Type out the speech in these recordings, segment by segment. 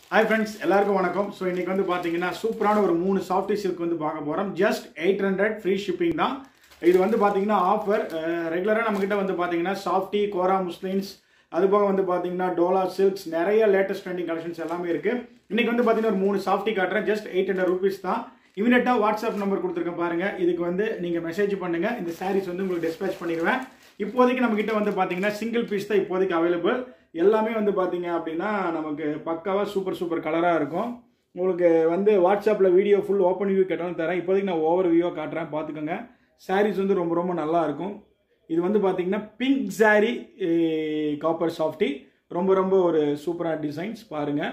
hi friends எல்லாருக்கும் வணக்கம் so இன்னைக்கு வந்து பார்த்தீங்கன்னா சூப்பரான ஒரு மூணு சாஃப்டி சில்க் வந்து பார்க்க போகிறோம் just eight hundred free shipping தான் இது வந்து பார்த்தீங்கன்னா ஆஃபர் ரெகுலராக நம்மக்கிட்ட வந்து பார்த்தீங்கன்னா சாஃப்டி கோரா முஸ்லிம்ஸ் அது போக வந்து பார்த்தீங்கன்னா டோலா சில்க்ஸ் நிறைய லேட்டஸ்ட் ட்ரெண்டிங் கலெக்ஷன்ஸ் எல்லாமே இருக்குது இன்னைக்கு வந்து பார்த்தீங்கன்னா ஒரு மூணு சாஃப்டி காட்டுறேன் ஜஸ்ட் எயிட் ஹண்ட்ரட் ருபீஸ் தான் இமீடியட்டாக வாட்ஸ்அப் நம்பர் கொடுத்துருக்கேன் பாருங்கள் இதுக்கு வந்து நீங்கள் மெசேஜ் பண்ணுங்கள் இந்த சாரீஸ் வந்து உங்களுக்கு டிஸ்பேச் பண்ணிடுவேன் இப்போதைக்கு நம்மக்கிட்ட வந்து பார்த்தீங்கன்னா சிங்கிள் பீஸ் தான் இப்போதைக்கு அவைலபிள் எல்லாமே வந்து பார்த்தீங்க அப்படின்னா நமக்கு பக்காவாக சூப்பர் சூப்பர் கலராக இருக்கும் உங்களுக்கு வந்து வாட்ஸ்அப்பில் வீடியோ ஃபுல் ஓப்பன் வியூ கேட்டாலும் தரேன் இப்போதைக்கு நான் ஓவர் வியூவாக காட்டுறேன் பார்த்துக்கோங்க சாரீஸ் வந்து ரொம்ப ரொம்ப நல்லா இருக்கும் இது வந்து பார்த்தீங்கன்னா பிங்க் சாரி காப்பர் சாஃப்டி ரொம்ப ரொம்ப ஒரு சூப்பரான டிசைன்ஸ் பாருங்கள்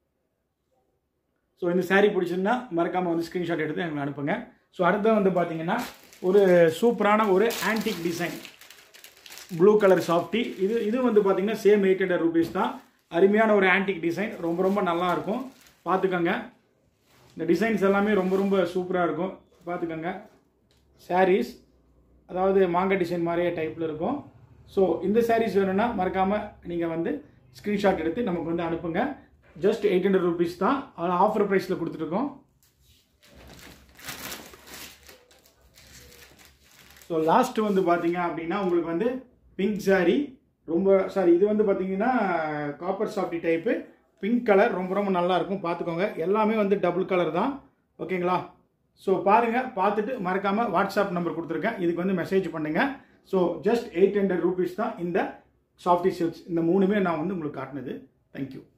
ஸோ இந்த saree பிடிச்சிருந்தா மறக்காமல் வந்து ஸ்க்ரீன்ஷாட் எடுத்து எங்களுக்கு அனுப்புங்க ஸோ அடுத்து வந்து பார்த்தீங்கன்னா ஒரு சூப்பரான ஒரு ஆன்டிக் டிசைன் ப்ளூ கலர் சாஃப்டி இது இது வந்து பார்த்தீங்கன்னா சேம் எயிட் ஹண்ட்ரட் ருபீஸ் தான் அருமையான ஒரு ஆன்டிக் டிசைன் ரொம்ப ரொம்ப நல்லா இருக்கும் பார்த்துக்கோங்க இந்த டிசைன்ஸ் எல்லாமே ரொம்ப ரொம்ப சூப்பராக இருக்கும் பார்த்துக்கோங்க sarees அதாவது மாங்காய் டிசைன் மாதிரியே டைப்பில் இருக்கும் ஸோ இந்த sarees வேணும்னா மறக்காமல் நீங்கள் வந்து ஸ்க்ரீன்ஷாட் எடுத்து நமக்கு வந்து அனுப்புங்க ஜஸ்ட் எயிட் ஹண்ட்ரட் ருபீஸ் தான் ஆஃபர் ப்ரைஸில் கொடுத்துருக்கோம் ஸோ லாஸ்ட் வந்து பார்த்தீங்க அப்படின்னா உங்களுக்கு வந்து பிங்க் saree ரொம்ப சாரி இது வந்து பார்த்தீங்கன்னா காப்பர் சாஃப்டி டைப்பு பிங்க் கலர் ரொம்ப ரொம்ப நல்லா இருக்கும் பார்த்துக்கோங்க எல்லாமே வந்து டபுள் கலர் தான் ஓகேங்களா ஸோ பாருங்கள் பார்த்துட்டு மறக்காமல் வாட்ஸ்அப் நம்பர் கொடுத்துருக்கேன் இதுக்கு வந்து மெசேஜ் பண்ணுங்கள் so just eight hundred rupees தான் இந்த சாஃப்டி சில்க்ஸ் இந்த மூணுமே நான் வந்து உங்களுக்கு காட்டினது தேங்க்யூ